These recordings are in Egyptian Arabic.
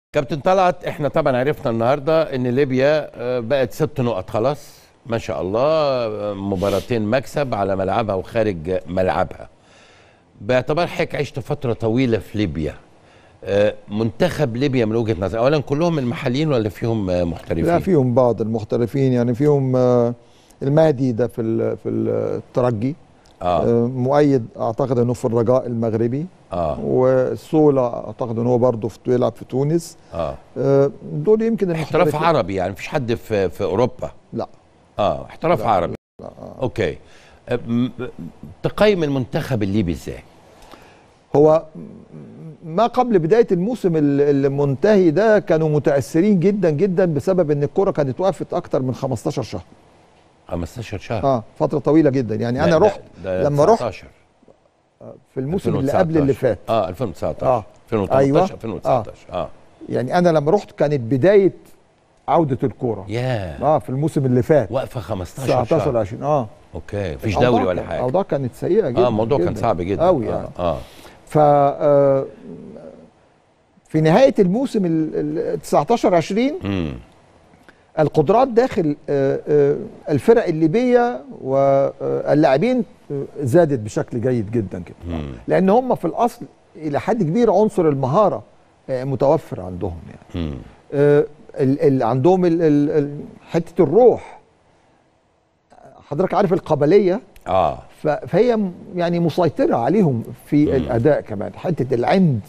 كابتن طلعت احنا طبعا عرفنا النهارده ان ليبيا آه، بقت ست نقط خلاص ما شاء الله آه، مباراتين مكسب على ملعبها وخارج ملعبها باعتبار حضرتك عشت فتره طويله في ليبيا آه، منتخب ليبيا من وجهه نظر اولا كلهم المحليين ولا فيهم آه، محترفين لا فيهم بعض المحترفين يعني فيهم آه، المهدي ده في ال- في الترجي اه آه، مؤيد اعتقد انه في الرجاء المغربي اه والسولا اعتقد انه هو برضه في بيلعب في تونس اه آه، دول يمكن احتراف المحترفين- عربي يعني مفيش حد في في اوروبا لا اه احتراف لا، عربي لا، آه. اوكي آه، م- تقيم المنتخب الليبي ازاي هو ما قبل بدايه الموسم ال- المنتهي ده كانوا متاثرين جدا جدا بسبب ان الكره كانت وقفت اكتر من 15 شهر 15 شهر اه فتره طويله جدا يعني انا لا، رحت ده- ده لما رحت 19. في الموسم اللي قبل 2019. اللي فات اه 2019 آه. 2018 أيوة. 2019 اه, يعني انا لما رحت كانت بدايه عوده الكوره ياه اه في الموسم اللي فات واقفه 15 19 شهر 20 اه اوكي مفيش الأوضاع دوري ولا كان- حاجه الاوضاع كانت سيئه جدا اه الموضوع كان جداً. صعب جدا قوي آه. يعني اه ف آه، في نهايه الموسم ال 19 20 امم القدرات داخل آه، آه، الفرق الليبيه واللاعبين آه، زادت بشكل جيد جدا جدا مم. لان هم في الاصل الى حد كبير عنصر المهاره آه، متوفر عندهم يعني امم آه، ال- ال- عندهم ال- ال- ال- حته الروح حضرتك عارف القبليه اه ف- فهي م- يعني مسيطره عليهم في مم. الاداء كمان حته العند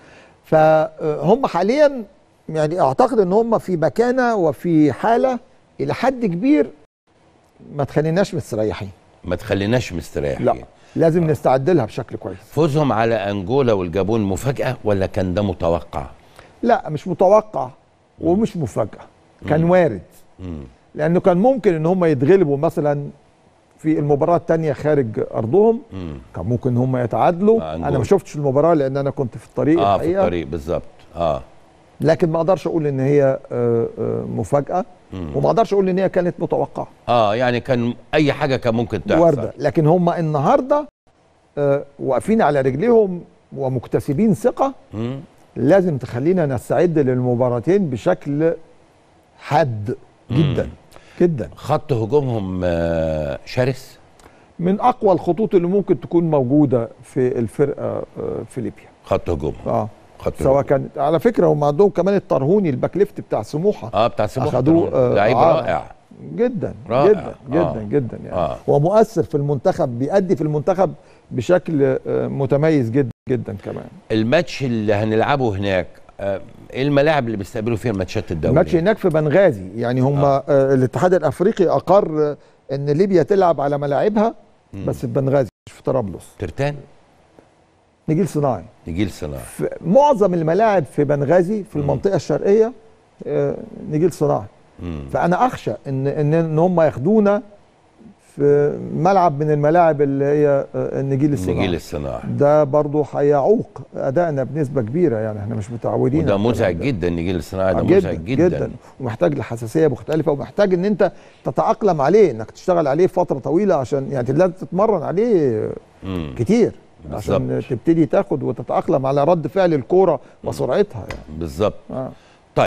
فهم حاليا يعني اعتقد ان هم في مكانه وفي حاله الى حد كبير ما تخليناش مستريحين ما تخليناش مستريحين لا لازم نستعد لها بشكل كويس فوزهم على انجولا والجابون مفاجاه ولا كان ده متوقع لا مش متوقع ومش مفاجاه كان مم. وارد امم لانه كان ممكن ان هم يتغلبوا مثلا في المباراه الثانيه خارج ارضهم امم كان ممكن ان هم يتعادلوا مع انا أنجولا. ما شفتش المباراه لان انا كنت في الطريق اه في الحقيقة. الطريق بالظبط اه لكن ما اقدرش اقول ان هي آه، آه، مفاجاه مم. وما اقدرش اقول ان هي كانت متوقعه اه يعني كان اي حاجه كان ممكن تحصل وارده لكن هم النهارده آه، واقفين على رجليهم ومكتسبين ثقه مم. لازم تخلينا نستعد للمباراتين بشكل حاد جدا جدا خط هجومهم آه شرس من اقوى الخطوط اللي ممكن تكون موجوده في الفرقه آه، في ليبيا خط هجومهم اه خط سواء هجوم. كانت على فكره هم عندهم كمان الطرهوني الباك ليفت بتاع سموحه اه بتاع سموحه أخدوه، طبعاً. آه، لعيب عارة. رائع جدا رائع. جدا جدا آه. جدا يعني آه. هو مؤثر في المنتخب بيأدي في المنتخب بشكل آه، متميز جدا جدا كمان الماتش اللي هنلعبه هناك آه، ايه الملاعب اللي بيستقبلوا فيها ماتشات الدوري الماتش هناك في بنغازي يعني هم آه. آه. الاتحاد الافريقي اقر آه، ان ليبيا تلعب على ملاعبها مم. بس في بنغازي مش في طرابلس ترتان نجيل صناعي نجيل صناعي في معظم الملاعب في بنغازي في مم. المنطقه الشرقيه آه، نجيل صناعي مم. فانا اخشى ان ان ان هم ياخدونا في ملعب من الملاعب اللي هي آه، النجيل الصناعي نجيل الصناعي ده برضه هيعوق ادائنا بنسبه كبيره يعني احنا مش متعودين وده على الكلام مزعج ده. جدا نجيل الصناعي ده آه، مزعج جدا, جدا ومحتاج لحساسيه مختلفه ومحتاج ان انت تتاقلم عليه انك تشتغل عليه فتره طويله عشان يعني لازم تتمرن عليه مم. كتير عشان بالظبط. تبتدي تاخد وتتاقلم على رد فعل الكوره وسرعتها يعني بالظبط آه.